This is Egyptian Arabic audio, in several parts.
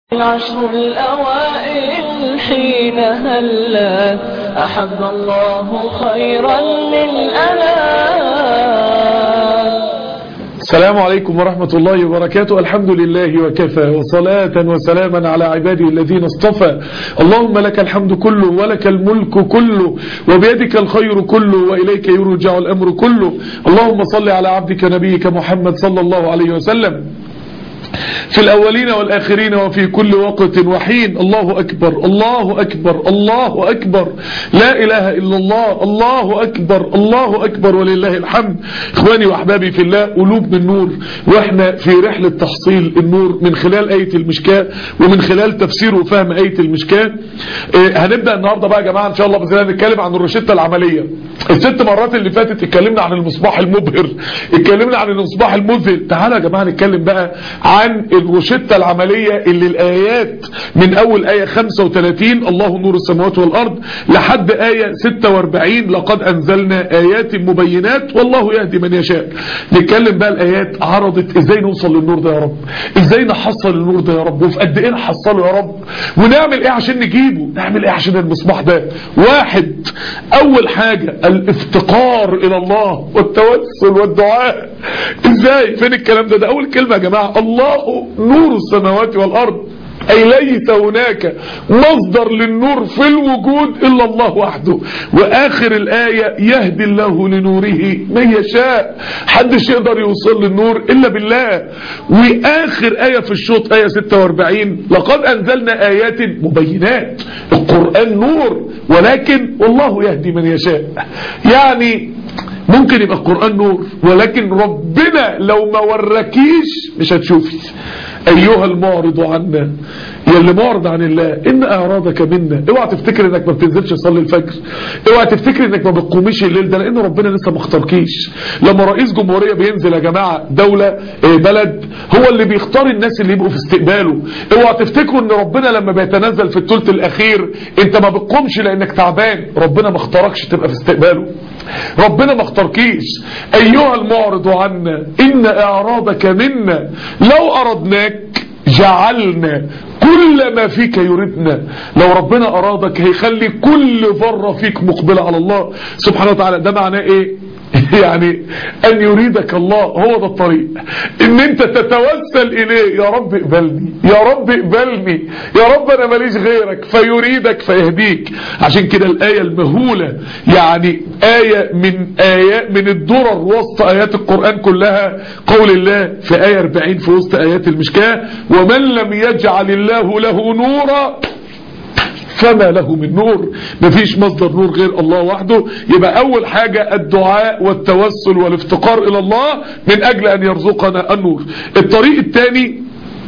العشر الأوائل حين هلا أحب الله خيرا للأنام السلام عليكم ورحمة الله وبركاته الحمد لله وكفى وصلاة وسلاما على عباده الذين اصطفى اللهم لك الحمد كله ولك الملك كله وبيدك الخير كله وإليك يرجع الأمر كله اللهم صل على عبدك نبيك محمد صلى الله عليه وسلم في الأولين والآخرين وفي كل وقت وحين الله أكبر الله أكبر الله أكبر لا إله إلا الله الله أكبر الله أكبر ولله الحمد إخواني وأحبابي في الله قلوب من نور وإحنا في رحلة تحصيل النور من خلال آية المشكاة ومن خلال تفسير وفهم آية المشكاة إيه هنبدأ النهاردة بقى يا جماعة إن شاء الله بإذن الله نتكلم عن الروشتة العملية الست مرات اللي فاتت اتكلمنا عن المصباح المبهر اتكلمنا عن المصباح المذهل تعالوا يا جماعة نتكلم بقى عن الروشتة العملية اللي الآيات من أول آية 35 الله نور السماوات والأرض لحد آية 46 لقد أنزلنا آيات مبينات والله يهدي من يشاء نتكلم بقى الآيات عرضت إزاي نوصل للنور ده يا رب إزاي نحصل النور ده يا رب وفي قد إيه نحصله يا رب ونعمل إيه عشان نجيبه نعمل إيه عشان المصباح ده واحد أول حاجة الافتقار إلى الله والتوسل والدعاء إزاي فين الكلام ده ده أول كلمة يا جماعة الله نور السماوات والأرض أي ليس هناك مصدر للنور في الوجود إلا الله وحده وآخر الآية يهدي الله لنوره من يشاء حدش يقدر يوصل للنور إلا بالله وآخر آية في الشوط آية 46 لقد أنزلنا آيات مبينات القرآن نور ولكن والله يهدي من يشاء يعني ممكن يبقى القرآن نور ولكن ربنا لو ما وركيش مش هتشوفي ايها المعرض عنا يا اللي معرض عن الله ان اعراضك منا اوعى تفتكر انك ما بتنزلش تصلي الفجر اوعى تفتكر انك ما بتقوميش الليل ده لان ربنا لسه ما اختاركيش لما رئيس جمهوريه بينزل يا جماعه دوله بلد هو اللي بيختار الناس اللي يبقوا في استقباله اوعى تفتكروا ان ربنا لما بيتنزل في الثلث الاخير انت ما بتقومش لانك تعبان ربنا ما اختاركش تبقى في استقباله ربنا ما اختاركيش ايها المعرض عنا ان اعراضك منا لو اردناك جعلنا كل ما فيك يريدنا لو ربنا ارادك هيخلي كل ذره فيك مقبله على الله سبحانه وتعالى ده معناه ايه يعني ان يريدك الله هو ده الطريق ان انت تتوسل اليه يا رب اقبلني يا رب اقبلني يا رب انا ماليش غيرك فيريدك فيهديك عشان كده الايه المهوله يعني ايه من ايات من الدرر وسط ايات القران كلها قول الله في ايه 40 في وسط ايات المشكاه ومن لم يجعل الله له نورا فما له من نور مفيش مصدر نور غير الله وحده يبقى اول حاجة الدعاء والتوسل والافتقار الى الله من اجل ان يرزقنا النور الطريق الثاني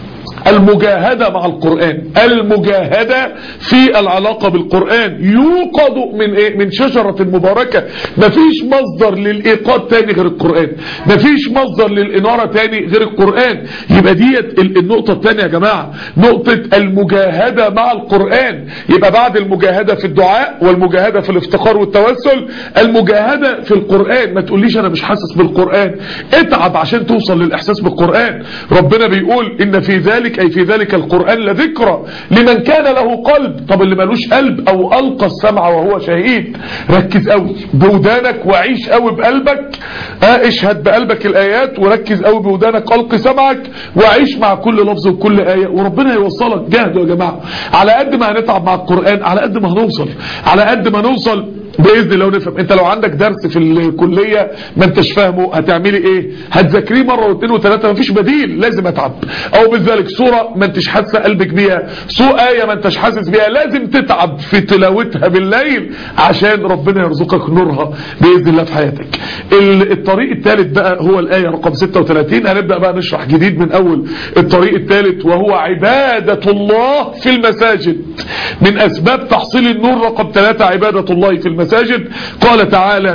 المجاهدة مع القرآن المجاهدة في العلاقة بالقرآن يوقد من ايه من شجرة مباركة مفيش مصدر للإيقاد تاني غير القرآن مفيش مصدر للإنارة تاني غير القرآن يبقى ديت النقطة التانية يا جماعة نقطة المجاهدة مع القرآن يبقى بعد المجاهدة في الدعاء والمجاهدة في الافتقار والتوسل المجاهدة في القرآن ما تقوليش أنا مش حاسس بالقرآن اتعب عشان توصل للإحساس بالقرآن ربنا بيقول إن في ذلك أي في ذلك القرآن لذكرى لمن كان له قلب طب اللي ملوش قلب أو ألقى السمع وهو شهيد ركز قوي بودانك وعيش قوي بقلبك اه اشهد بقلبك الآيات وركز قوي بودانك ألقي سمعك وعيش مع كل لفظ وكل آية وربنا يوصلك جاهدوا يا جماعة على قد ما هنتعب مع القرآن على قد ما هنوصل على قد ما نوصل باذن الله نفهم انت لو عندك درس في الكليه ما انتش فاهمه هتعملي ايه هتذاكريه مره واثنين وثلاثه مفيش بديل لازم اتعب او بذلك سوره ما انتش حاسه قلبك بيها سوره ايه ما انتش حاسس بيها لازم تتعب في تلاوتها بالليل عشان ربنا يرزقك نورها باذن الله في حياتك الطريق الثالث بقى هو الايه رقم 36 هنبدا بقى نشرح جديد من اول الطريق الثالث وهو عباده الله في المساجد من اسباب تحصيل النور رقم ثلاثة عباده الله في المساجد قال تعالى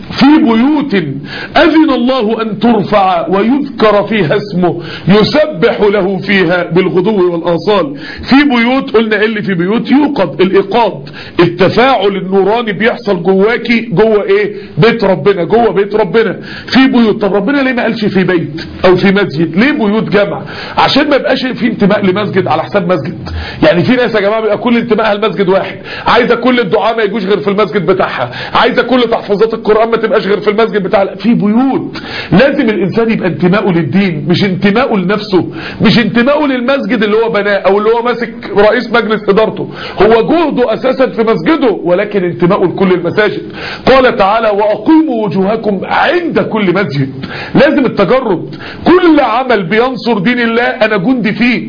في بيوت أذن الله أن ترفع ويذكر فيها اسمه يسبح له فيها بالغدو والآصال في بيوت قلنا إيه اللي في بيوت يوقد الإيقاد التفاعل النوراني بيحصل جواكي جوه إيه بيت ربنا جوه بيت ربنا في بيوت طب ربنا ليه ما قالش في بيت أو في مسجد ليه بيوت جمع عشان ما يبقاش في انتماء لمسجد على حساب مسجد يعني في ناس يا جماعة بيبقى كل انتمائها لمسجد واحد عايزة كل الدعاء ما يجوش غير في المسجد بتاعها عايزة كل تحفظات القرآن ما تبقاش غير في المسجد بتاع في بيوت لازم الانسان يبقى انتمائه للدين مش انتمائه لنفسه مش انتمائه للمسجد اللي هو بناه او اللي هو ماسك رئيس مجلس ادارته هو جهده اساسا في مسجده ولكن انتمائه لكل المساجد قال تعالى واقيموا وجوهكم عند كل مسجد لازم التجرد كل عمل بينصر دين الله انا جندي فيه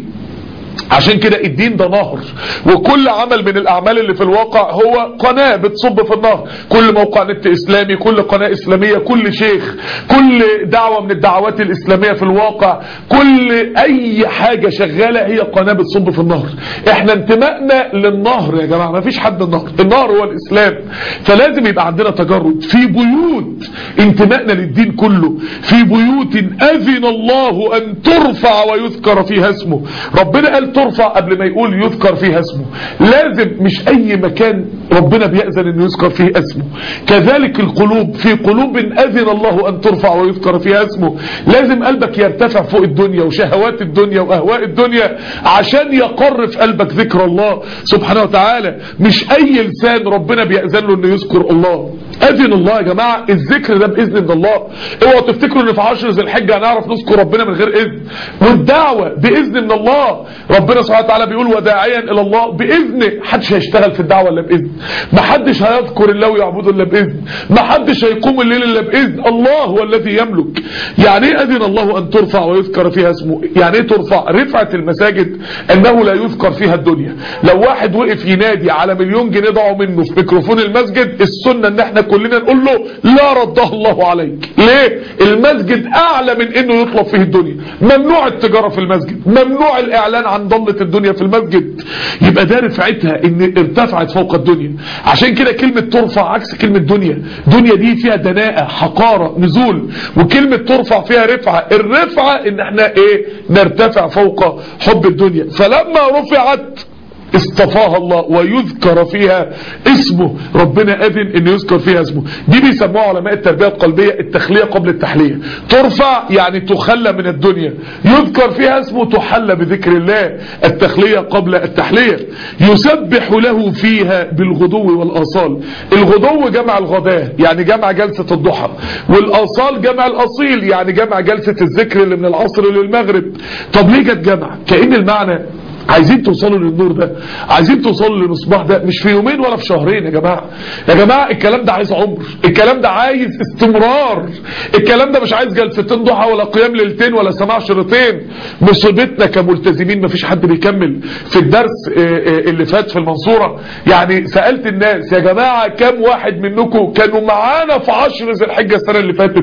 عشان كده الدين ده نهر وكل عمل من الاعمال اللي في الواقع هو قناة بتصب في النهر كل موقع نت اسلامي كل قناة اسلامية كل شيخ كل دعوة من الدعوات الاسلامية في الواقع كل اي حاجة شغالة هي قناة بتصب في النهر احنا انتمائنا للنهر يا جماعة ما فيش حد النهر النهر هو الاسلام فلازم يبقى عندنا تجرد في بيوت انتمائنا للدين كله في بيوت اذن الله ان ترفع ويذكر فيها اسمه ربنا قال ترفع قبل ما يقول يذكر فيها اسمه لازم مش اي مكان ربنا بيأذن انه يذكر فيه اسمه كذلك القلوب في قلوب اذن الله ان ترفع ويذكر فيها اسمه لازم قلبك يرتفع فوق الدنيا وشهوات الدنيا واهواء الدنيا عشان يقر في قلبك ذكر الله سبحانه وتعالى مش اي لسان ربنا بيأذن له انه يذكر الله اذن الله يا جماعة الذكر ده باذن من الله اوعوا تفتكروا ان في عشر ذي الحجة هنعرف نذكر ربنا من غير اذن والدعوة باذن من الله ربنا سبحانه وتعالى بيقول وداعيا الى الله باذن محدش هيشتغل في الدعوه الا باذن محدش هيذكر الله ويعبده الا باذن محدش هيقوم الليل الا باذن الله هو الذي يملك يعني ايه اذن الله ان ترفع ويذكر فيها اسمه يعني ايه ترفع رفعه المساجد انه لا يذكر فيها الدنيا لو واحد وقف ينادي على مليون جنيه ضاعوا منه في ميكروفون المسجد السنه ان احنا كلنا نقول له لا رده الله عليك ليه المسجد اعلى من انه يطلب فيه الدنيا ممنوع التجاره في المسجد ممنوع الاعلان عن ضلة الدنيا في المسجد يبقى ده رفعتها ان ارتفعت فوق الدنيا عشان كده كلمة ترفع عكس كلمة دنيا دنيا دي فيها دناءة حقارة نزول وكلمة ترفع فيها رفعة الرفعة ان احنا ايه نرتفع فوق حب الدنيا فلما رفعت اصطفاها الله ويذكر فيها اسمه ربنا اذن ان يذكر فيها اسمه دي بيسموها علماء التربية القلبية التخلية قبل التحلية ترفع يعني تخلى من الدنيا يذكر فيها اسمه تحلى بذكر الله التخلية قبل التحلية يسبح له فيها بالغدو والآصال الغدو جمع الغداء يعني جمع جلسة الضحى والآصال جمع الأصيل يعني جمع جلسة الذكر اللي من العصر للمغرب طب ليه جت جمع كأن المعنى عايزين توصلوا للنور ده عايزين توصلوا للمصباح ده مش في يومين ولا في شهرين يا جماعة يا جماعة الكلام ده عايز عمر الكلام ده عايز استمرار الكلام ده مش عايز جلستين ضحى ولا قيام ليلتين ولا سماع شريطين مصيبتنا كملتزمين مفيش حد بيكمل في الدرس اللي فات في المنصورة يعني سألت الناس يا جماعة كم واحد منكم كانوا معانا في عشر ذي الحجة السنة اللي فاتت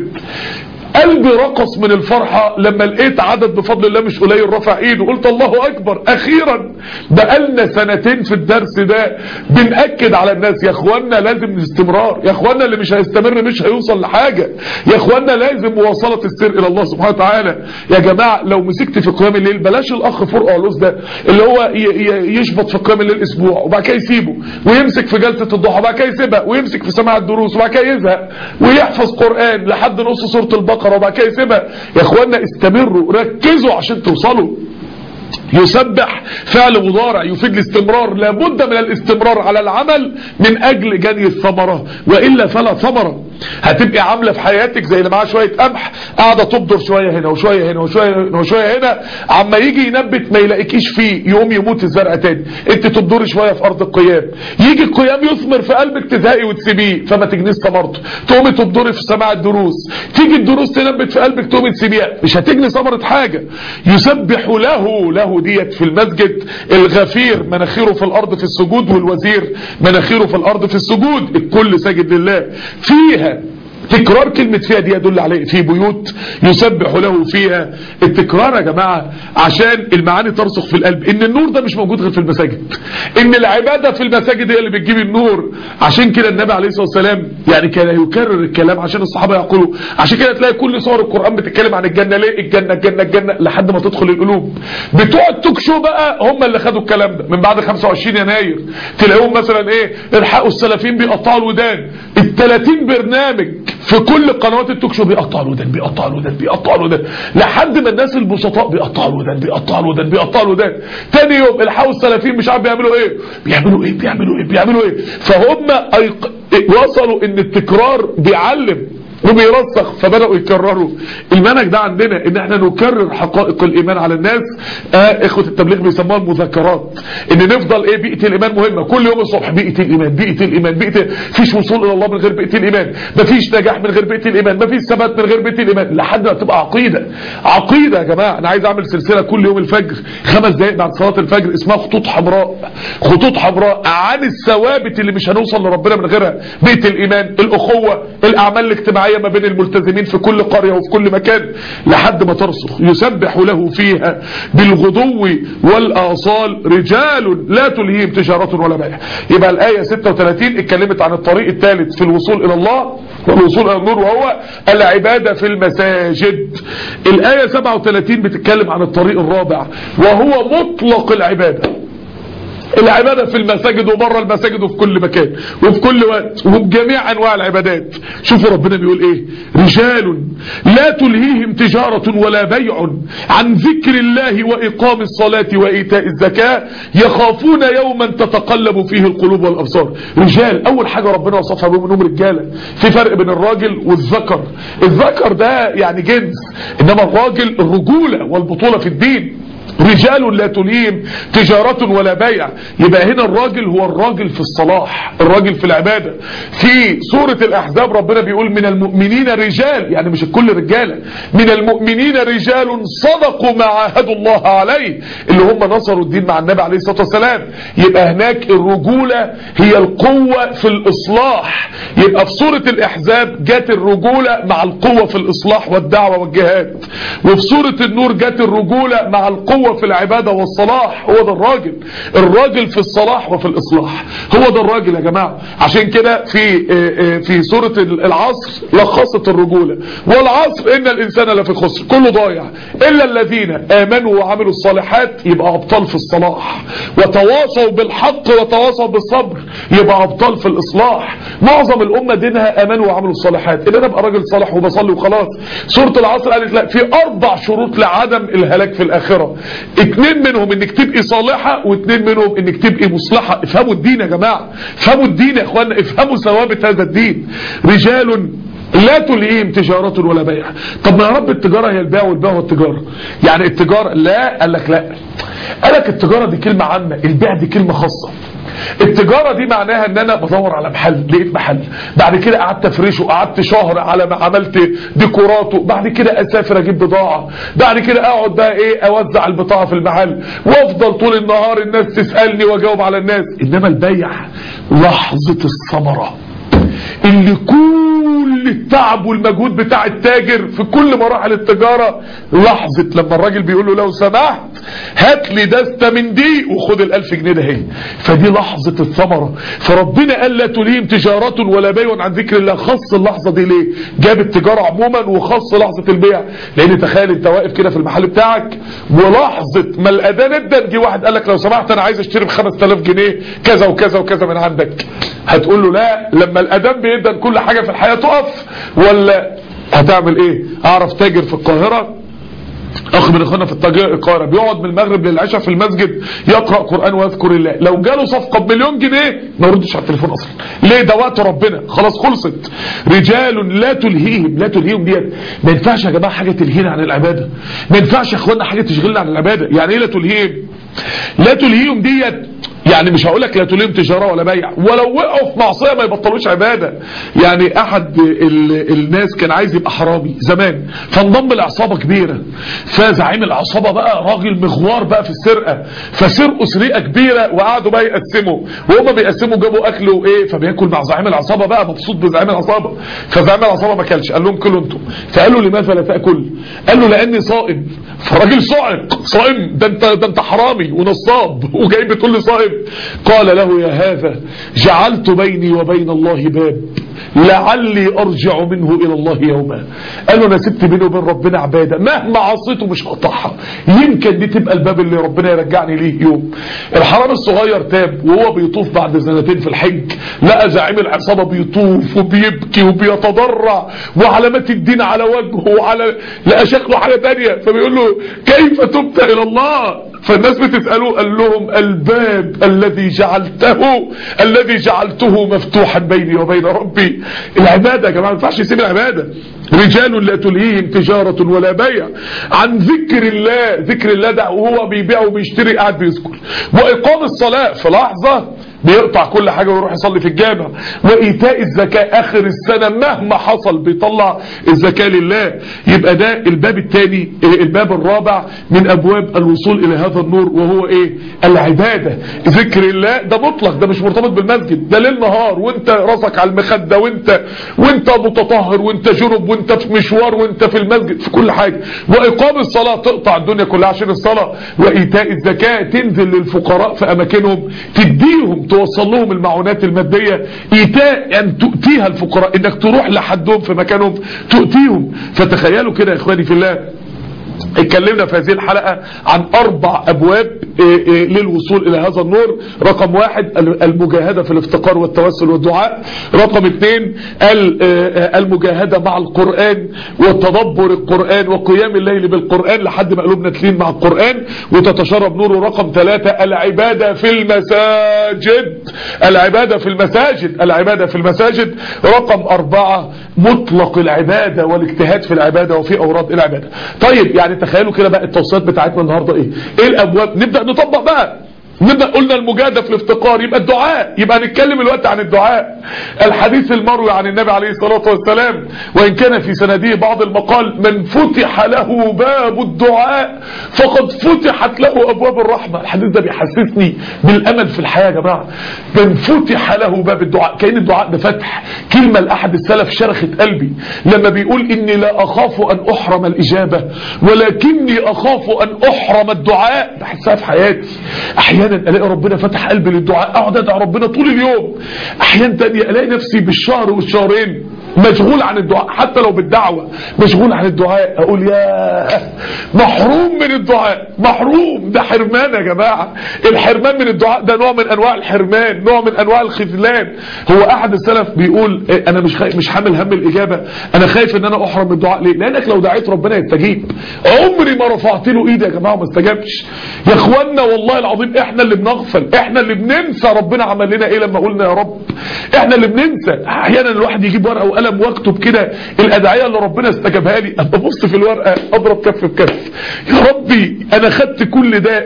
قلبي رقص من الفرحة لما لقيت عدد بفضل الله مش قليل رفع ايده قلت الله اكبر اخيرا بقالنا سنتين في الدرس ده بنأكد على الناس يا اخوانا لازم استمرار يا اخوانا اللي مش هيستمر مش هيوصل لحاجة يا اخوانا لازم مواصلة السير الى الله سبحانه وتعالى يا جماعة لو مسكت في قيام الليل بلاش الاخ فرقع علوس ده اللي هو يشبط في قيام الليل اسبوع وبعد كده يسيبه ويمسك في جلسة الضحى وبعد كده يسيبها ويمسك في سماع الدروس وبعد كده يزهق ويحفظ قرآن لحد نص سورة البقرة البقرة وبعد كده يسيبها يا اخوانا استمروا ركزوا عشان توصلوا يسبح فعل مضارع يفيد الاستمرار لابد من الاستمرار على العمل من اجل جني الثمرة وإلا فلا ثمرة هتبقي عاملة في حياتك زي اللي معاه شوية قمح قاعدة تبدر شوية هنا وشوية هنا وشوية هنا وشوية هنا عما يجي ينبت ما يلاقيكيش فيه يقوم يموت الزرع تاني انت تبدري شوية في ارض القيام يجي القيام يثمر في قلبك تزهقي وتسيبيه فما تجنيش ثمرته تقومي تبدري في سماع الدروس تيجي الدروس تنبت في قلبك تقومي تسيبيها مش هتجني ثمرة حاجة يسبح له له ديت في المسجد الغفير مناخيره في الارض في السجود والوزير مناخيره في الارض في السجود الكل ساجد لله فيها تكرار كلمة فيها دي يدل عليه في بيوت يسبح له فيها التكرار يا جماعة عشان المعاني ترسخ في القلب ان النور ده مش موجود غير في المساجد ان العبادة في المساجد هي اللي بتجيب النور عشان كده النبي عليه الصلاة والسلام يعني كان يكرر الكلام عشان الصحابة يقولوا عشان كده تلاقي كل صور القرآن بتتكلم عن الجنة ليه الجنة الجنة الجنة لحد ما تدخل القلوب بتوع التوك شو بقى هم اللي خدوا الكلام ده من بعد 25 يناير تلاقيهم مثلا ايه الحقوا السلفيين بيقطعوا الودان ال 30 برنامج في كل قنوات التوك شو بيقطعوا الودان بيقطعوا الودان بيقطعوا الودان لحد ما الناس البسطاء بيقطعوا الودان بيقطعوا الودان بيقطعوا الودان تاني يوم الحقوا السلفيين مش عارف بيعملوا ايه بيعملوا ايه بيعملوا ايه بيعملوا ايه فهم أيق... وصلوا ان التكرار بيعلم وبيرسخ فبدأوا يكرروا المنهج ده عندنا ان احنا نكرر حقائق الايمان على الناس آه اخوة التبليغ بيسموها المذكرات ان نفضل ايه بيئة الايمان مهمة كل يوم الصبح بيئة الايمان بيئة الايمان بيئة فيش وصول الى الله من غير بيئة الايمان مفيش نجاح من غير بيئة الايمان مفيش ثبات من غير بيئة الايمان لحد ما تبقى عقيدة عقيدة يا جماعة انا عايز اعمل سلسلة كل يوم الفجر خمس دقائق بعد صلاة الفجر اسمها خطوط حمراء خطوط حمراء عن الثوابت اللي مش هنوصل لربنا من غيرها بيئة الايمان الاخوة الاعمال الاجتماعية ما بين الملتزمين في كل قرية وفي كل مكان لحد ما ترسخ يسبح له فيها بالغدو والآصال رجال لا تلهيهم تجارة ولا بيع يبقى الآية 36 اتكلمت عن الطريق الثالث في الوصول إلى الله والوصول إلى النور وهو العبادة في المساجد الآية 37 بتتكلم عن الطريق الرابع وهو مطلق العبادة العبادة في المساجد وبره المساجد وفي كل مكان وفي كل وقت وبجميع انواع العبادات شوفوا ربنا بيقول ايه رجال لا تلهيهم تجارة ولا بيع عن ذكر الله واقام الصلاة وايتاء الزكاة يخافون يوما تتقلب فيه القلوب والابصار رجال اول حاجة ربنا وصفها بهم انهم رجالة في فرق بين الراجل والذكر الذكر ده يعني جنس انما الراجل الرجولة والبطولة في الدين رجال لا تليم تجارة ولا بيع يبقى هنا الراجل هو الراجل في الصلاح الراجل في العبادة في سورة الأحزاب ربنا بيقول من المؤمنين رجال يعني مش الكل رجالة من المؤمنين رجال صدقوا ما عاهدوا الله عليه اللي هم نصروا الدين مع النبي عليه الصلاة والسلام يبقى هناك الرجولة هي القوة في الإصلاح يبقى في سورة الأحزاب جت الرجولة مع القوة في الإصلاح والدعوة والجهاد وفي سورة النور جت الرجولة مع القوة في العبادة والصلاح هو ده الراجل الراجل في الصلاح وفي الإصلاح هو ده الراجل يا جماعة عشان كده في في سورة العصر لخصت الرجولة والعصر إن الإنسان لفي خسر كله ضايع إلا الذين آمنوا وعملوا الصالحات يبقى أبطال في الصلاح وتواصوا بالحق وتواصوا بالصبر يبقى أبطال في الإصلاح معظم الأمة دينها آمنوا وعملوا الصالحات إن أنا أبقى راجل صالح وبصلي وخلاص سورة العصر قالت لا في أربع شروط لعدم الهلاك في الآخرة اتنين منهم انك تبقي صالحة واتنين منهم انك تبقي مصلحة افهموا الدين يا جماعة افهموا الدين يا اخوانا افهموا ثوابت هذا الدين رجال لا تلهيهم تجارة ولا بيع طب ما يا رب التجارة هي البيع والبيع هو التجارة يعني التجارة لا قال لك لا قال لك التجارة دي كلمة عامة البيع دي كلمة خاصة التجارة دي معناها ان انا بدور على محل لقيت محل بعد كده قعدت افرشه قعدت شهر على ما عملت ديكوراته بعد كده اسافر اجيب بضاعة بعد كده اقعد بقى ايه اوزع البضاعة في المحل وافضل طول النهار الناس تسألني واجاوب على الناس انما البيع لحظة الثمرة اللي كل التعب والمجهود بتاع التاجر في كل مراحل التجارة لحظة لما الراجل بيقول له لو سمحت هات لي دستة من دي وخد الالف جنيه ده هي فدي لحظة الثمرة فربنا قال لا تليم تجارة ولا بيع عن ذكر الله خص اللحظة دي ليه جاب التجارة عموما وخص لحظة البيع لان تخيل انت واقف كده في المحل بتاعك ولحظة ما الاذان ادن جه واحد قال لك لو سمحت انا عايز اشتري ب 5000 جنيه كذا وكذا وكذا من عندك هتقول له لا لما الاذان بيدن كل حاجة في الحياة تقف ولا هتعمل ايه اعرف تاجر في القاهرة اخ من اخوانا في القاهره بيقعد من المغرب للعشاء في المسجد يقرا قران ويذكر الله لو جاله صفقه بمليون جنيه ما يردش على التليفون اصلا ليه ده وقت ربنا خلاص خلصت رجال لا تلهيهم لا تلهيهم ديت ما ينفعش يا جماعه حاجه تلهينا عن العباده ما ينفعش يا اخوانا حاجه تشغلنا عن العباده يعني ايه لا تلهيهم لا تلهيهم ديت يعني مش هقول لك لا تلهم تجاره ولا بيع ولو وقعوا في معصيه ما يبطلوش عباده يعني احد ال الناس كان عايز يبقى حرامي زمان فانضم لعصابه كبيره فزعيم العصابه بقى راجل مغوار بقى في السرقه فسرقوا سرقه كبيره وقعدوا بقى يقسموا وهم بيقسموا جابوا اكل وايه فبياكل مع زعيم العصابه بقى مبسوط بزعيم العصابه فزعيم العصابه ما كلش قال لهم كلوا انتم فقالوا لماذا لا تاكل قال له لاني صائم فالراجل صعق صائم ده انت ده انت حرامي ونصاب وجاي بتقول لي صائم قال له يا هذا جعلت بيني وبين الله باب لعلي ارجع منه الى الله يوما قال له انا سبت بيني وبين ربنا عباده مهما عصيته مش هقطعها يمكن دي تبقى الباب اللي ربنا يرجعني ليه يوم الحرام الصغير تاب وهو بيطوف بعد سنتين في الحج لقى زعيم العصابه بيطوف وبيبكي وبيتضرع وعلامات الدين على وجهه وعلى لقى شكله حاجه ثانيه فبيقول له كيف تبت الى الله فالناس بتسأله قال لهم الباب الذي جعلته الذي جعلته مفتوحا بيني وبين ربي العبادة يا جماعة ما ينفعش يسيب العبادة رجال لا تلهيهم تجارة ولا بيع عن ذكر الله ذكر الله ده وهو بيبيع وبيشتري قاعد بيذكر وإقام الصلاة في لحظة بيقطع كل حاجة ويروح يصلي في الجامع وإيتاء الزكاة آخر السنة مهما حصل بيطلع الزكاة لله يبقى ده الباب الثاني الباب الرابع من أبواب الوصول إلى هذا النور وهو إيه العبادة ذكر الله ده مطلق ده مش مرتبط بالمسجد ده ليل نهار وانت راسك على المخدة وانت وانت متطهر وانت جنب وانت في مشوار وانت في المسجد في كل حاجة وإقام الصلاة تقطع الدنيا كلها عشان الصلاة وإيتاء الزكاة تنزل للفقراء في أماكنهم تديهم توصل لهم المعونات المادية إيتاء أن تؤتيها الفقراء إنك تروح لحدهم في مكانهم تؤتيهم فتخيلوا كده يا إخواني في الله اتكلمنا في هذه الحلقة عن أربع أبواب للوصول إلى هذا النور رقم واحد المجاهدة في الافتقار والتوسل والدعاء رقم اثنين المجاهدة مع القرآن وتدبر القرآن وقيام الليل بالقرآن لحد ما قلوبنا تلين مع القرآن وتتشرب نوره رقم ثلاثة العبادة في المساجد العبادة في المساجد العبادة في المساجد رقم أربعة مطلق العبادة والاجتهاد في العبادة وفي أوراد العبادة طيب يعني تخيلوا كده بقى التوصيات بتاعتنا النهاردة ايه ايه الابواب نبدأ نطبق بقى نبدأ قلنا المجاهدة في الافتقار يبقى الدعاء يبقى نتكلم الوقت عن الدعاء الحديث المروي عن النبي عليه الصلاة والسلام وإن كان في سنده بعض المقال من فتح له باب الدعاء فقد فتحت له أبواب الرحمة الحديث ده بيحسسني بالأمل في الحياة يا جماعة من فتح له باب الدعاء كأن الدعاء ده فتح كلمة لأحد السلف شرخت قلبي لما بيقول إني لا أخاف أن أحرم الإجابة ولكني أخاف أن أحرم الدعاء بحسها في حياتي أحيانا الاقي ربنا فتح قلبي للدعاء اقعد ادعي ربنا طول اليوم احيانا تانية الاقي نفسي بالشهر والشهرين مشغول عن الدعاء حتى لو بالدعوة مشغول عن الدعاء اقول يا محروم من الدعاء محروم ده حرمان يا جماعة الحرمان من الدعاء ده نوع من انواع الحرمان نوع من انواع الخذلان هو احد السلف بيقول انا مش خايف مش حامل هم الاجابة انا خايف ان انا احرم من الدعاء ليه لانك لو دعيت ربنا يستجيب عمري ما رفعت له ايدي يا جماعة وما استجابش يا اخوانا والله العظيم احنا اللي بنغفل احنا اللي بننسى ربنا عمل لنا ايه لما قلنا يا رب احنا اللي بننسى احيانا الواحد يجيب ورقه وقلم واكتب كده الادعيه اللي ربنا استجابها لي ابص في الورقه اضرب كف بكف يا ربي انا خدت كل ده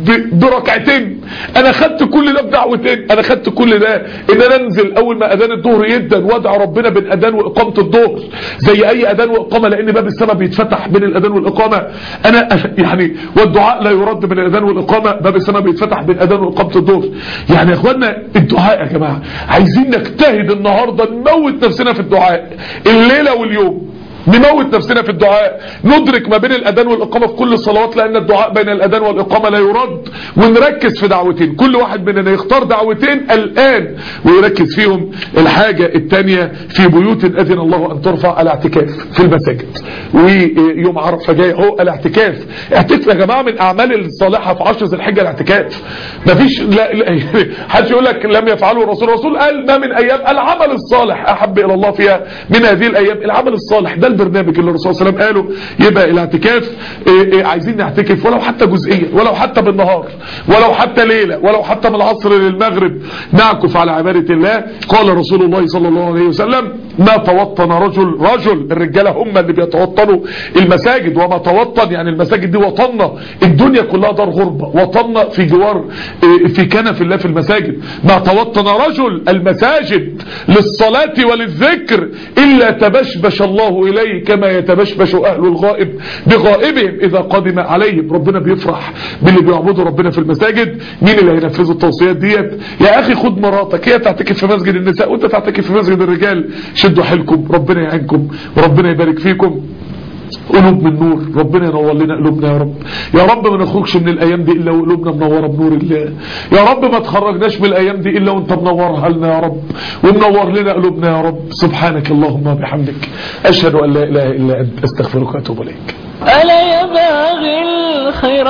بركعتين انا خدت كل ده بدعوتين انا خدت كل ده ان انا انزل اول ما اذان الظهر يدن وادعى ربنا بين اذان واقامه الظهر زي اي اذان واقامه لان باب السماء بيتفتح بين الاذان والاقامه انا يعني والدعاء لا يرد بين الاذان والاقامه باب السماء بيتفتح بين اذان واقامه الظهر يعني يا اخوانا الدعاء يا جماعه عايزين نجتهد النهارده نموت نفسنا في الدعاء الليله واليوم نموت نفسنا في الدعاء ندرك ما بين الأذان والإقامة في كل الصلوات لأن الدعاء بين الأذان والإقامة لا يرد ونركز في دعوتين كل واحد مننا يختار دعوتين الآن ويركز فيهم الحاجة الثانية في بيوت أذن الله أن ترفع الاعتكاف في المساجد ويوم عرفة جاي اهو الاعتكاف اعتكاف يا جماعة من أعمال الصالحة في عشر ذي الحجة الاعتكاف مفيش لا لا حدش يقول لك لم يفعله الرسول الرسول قال ما من أيام العمل الصالح أحب إلى الله فيها من هذه الأيام العمل الصالح ده البرنامج اللي الرسول صلى الله عليه وسلم قاله يبقى الاعتكاف إيه إيه عايزين نعتكف ولو حتى جزئيا ولو حتى بالنهار ولو حتى ليلة ولو حتى من العصر للمغرب نعكف على عبادة الله قال رسول الله صلى الله عليه وسلم ما توطن رجل رجل الرجالة هم اللي بيتوطنوا المساجد وما توطن يعني المساجد دي وطننا الدنيا كلها دار غربة وطننا في جوار إيه في كنف الله في المساجد ما توطن رجل المساجد للصلاة وللذكر إلا تبشبش الله إليه كما يتبشبش أهل الغائب بغائبهم إذا قدم عليهم ربنا بيفرح باللي بيعبدوا ربنا في المساجد مين اللي هينفذوا التوصيات ديت يا أخي خد مراتك هي تعتكف في مسجد النساء وانت تعتكف في مسجد الرجال شدوا حيلكم ربنا يعينكم وربنا يبارك فيكم قلوب من نور ربنا ينور لنا قلوبنا يا رب يا رب ما نخرجش من الايام دي الا وقلوبنا منوره بنور الله يا رب ما تخرجناش من الايام دي الا وانت منورها لنا يا رب ومنور لنا قلوبنا يا رب سبحانك اللهم وبحمدك اشهد ان لا اله الا انت استغفرك واتوب اليك ألا يا باغي الخير